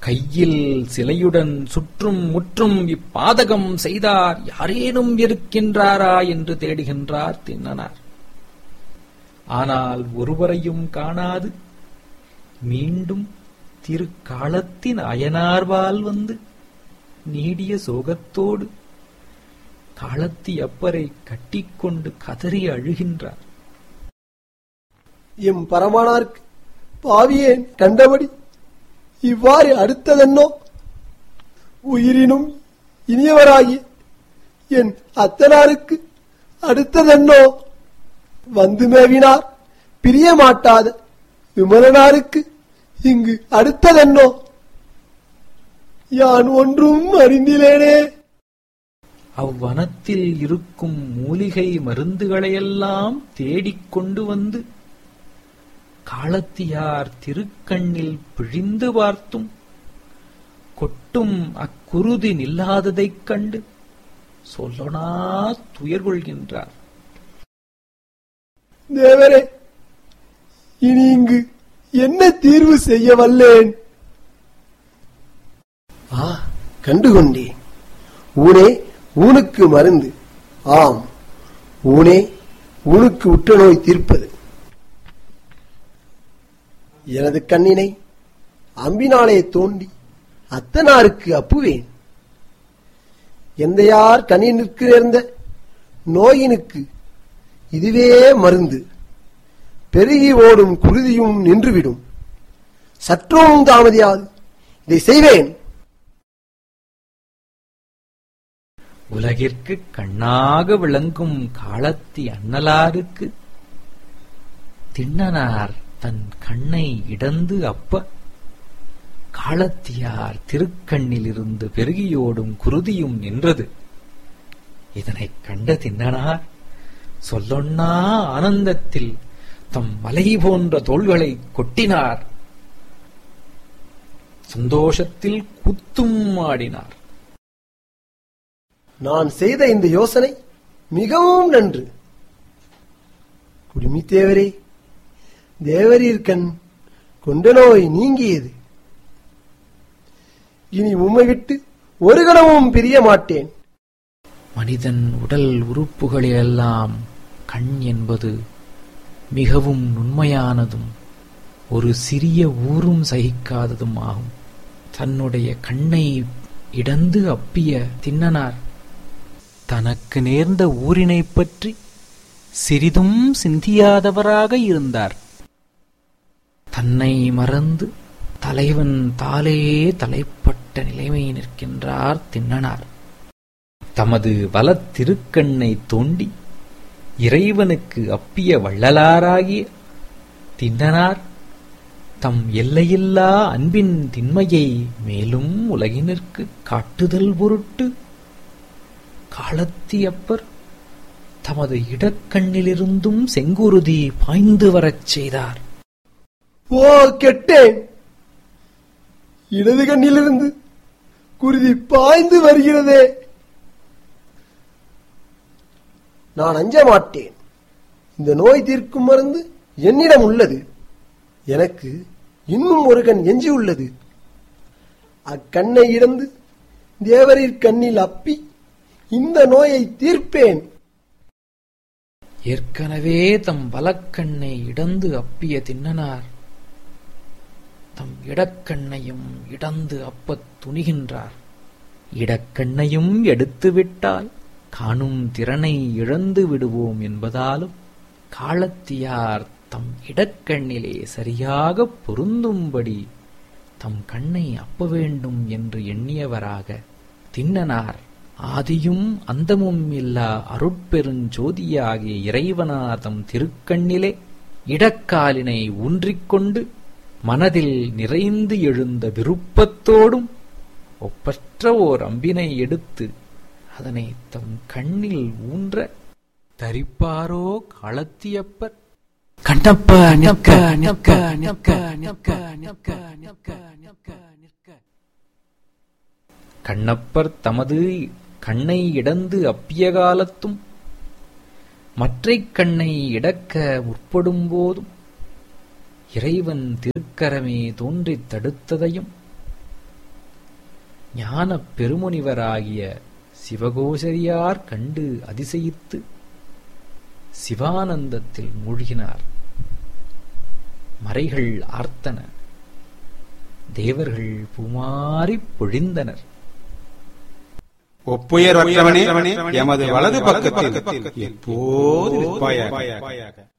கையில் சிலையுடன் சுற்றும் முற்றும் இப்பாதகம் செய்தார் யாரேனும் இருக்கின்றாரா என்று தேடுகின்றார் தின்னனார் ஆனால் ஒருவரையும் காணாது மீண்டும் திருக்காலத்தின் அயனார்வால் வந்து நீடிய சோகத்தோடு காலத்தி அப்பரை கட்டிக்கொண்டு கதறி அழுகின்றார் எம் பரமானார்க்கு பாவியேன் கண்டபடி இவ்வாறு அடுத்ததென்னோ உயிரினும் இனியவராகிய என் அத்தனாருக்கு அடுத்ததென்னோ வந்து மேவினார் பிரிய மாட்டாத விமலனாருக்கு இங்கு அடுத்ததென்னோ யான் ஒன்றும் அறிந்திலேனே அவ்வனத்தில் இருக்கும் மூலிகை மருந்துகளையெல்லாம் தேடிக்கொண்டு வந்து காலத்தியார் திருக்கண்ணில் பிழிந்து பார்த்தும் கொட்டும் அக்குருதி நில்லாததைக் கண்டு சொல்லனா துயர் கொள்கின்றார் தேவரே இனி இங்கு என்ன தீர்வு செய்ய வல்லேன் ஆ கண்டுகொண்டேன் ஊனே ஊனுக்கு மருந்து ஆம் ஊனே ஊனுக்கு உற்ற நோய் தீர்ப்பது எனது கண்ணினை அம்பினாலே தோண்டி அத்தனாருக்கு அப்புவேன் எந்தையார் கண்ணினுக்கு நேர்ந்த நோயினுக்கு இதுவே மருந்து பெருகி ஓடும் குருதியும் நின்றுவிடும் சற்றும் தாமதியாது இதை செய்வேன் உலகிற்கு கண்ணாக விளங்கும் காலத்தி அண்ணலாருக்கு திண்ணனார் தன் கண்ணை இடந்து அப்ப காலத்தியார் திருக்கண்ணிலிருந்து பெருகியோடும் குருதியும் நின்றது இதனைக் கண்ட திண்ணனார் சொல்லொன்னா ஆனந்தத்தில் தம் மலை போன்ற தோள்களை கொட்டினார் சந்தோஷத்தில் குத்தும் ஆடினார் நான் செய்த இந்த யோசனை மிகவும் நன்று குடுமி தேவரே தேவரீர் கண் கொண்ட நோய் நீங்கியது இனி உம்மை விட்டு ஒரு கணமும் பிரிய மாட்டேன் மனிதன் உடல் உறுப்புகளெல்லாம் கண் என்பது மிகவும் நுண்மையானதும் ஒரு சிறிய ஊரும் சகிக்காததும் ஆகும் தன்னுடைய கண்ணை இடந்து அப்பிய திண்ணனார் தனக்கு நேர்ந்த ஊரினைப் பற்றி சிறிதும் சிந்தியாதவராக இருந்தார் தன்னை மறந்து தலைவன் தாலே தலைப்பட்ட நிலைமை நிற்கின்றார் திண்ணனார் தமது வலத் திருக்கண்ணை தோண்டி இறைவனுக்கு அப்பிய வள்ளலாராகிய திண்ணனார் தம் எல்லையில்லா அன்பின் திண்மையை மேலும் உலகினிற்கு காட்டுதல் பொருட்டு காலத்தியப்பர் தமது இடக்கண்ணிலிருந்தும் செங்குருதி பாய்ந்து வரச் செய்தார் ஓ கெட்டேன் இடது கண்ணிலிருந்து குருதி பாய்ந்து வருகிறதே நான் அஞ்ச மாட்டேன் இந்த நோய் தீர்க்கும் மருந்து என்னிடம் உள்ளது எனக்கு இன்னும் ஒரு கண் எஞ்சி உள்ளது அக்கண்ணை இழந்து தேவரீர் கண்ணில் அப்பி இந்த நோயை தீர்ப்பேன் ஏற்கனவே தம் வலக்கண்ணை இடந்து அப்பிய திண்ணனார் தம் இடக்கண்ணையும் இடந்து அப்பத் துணிகின்றார் இடக்கண்ணையும் எடுத்துவிட்டால் காணும் திறனை இழந்து விடுவோம் என்பதாலும் காலத்தியார் தம் இடக்கண்ணிலே சரியாக பொருந்தும்படி தம் கண்ணை அப்ப வேண்டும் என்று எண்ணியவராக திண்ணனார் ஆதியும் அந்தமும் இல்லா அருட்பெருஞ்சோதியாகிய இறைவனார் தம் திருக்கண்ணிலே இடக்காலினை ஊன்றிக்கொண்டு மனதில் நிறைந்து எழுந்த விருப்பத்தோடும் ஒப்பற்ற ஓர் அம்பினை எடுத்து அதனை தம் கண்ணில் ஊன்ற தரிப்பாரோ களத்தியப்பர் கண்ணப்ப நிற்க நிற்க நிற்க நிற்க நிற்க நிற்க நிற்க நிற்க கண்ணப்பர் தமது கண்ணை இடந்து அப்பிய காலத்தும் மற்றைக் கண்ணை இடக்க முற்படும் போதும் இறைவன் திருக்கரமே தோன்றித் தடுத்ததையும் ஞானப் பெருமுனிவராகிய சிவகோசரியார் கண்டு அதிசயித்து சிவானந்தத்தில் மூழ்கினார் மறைகள் ஆர்த்தன தேவர்கள் பூமாரிப் பொழிந்தனர் ஒப்புயர்வற்றவனே எமது வலது பக்கத்தில் எப்போது நிற்பாயாக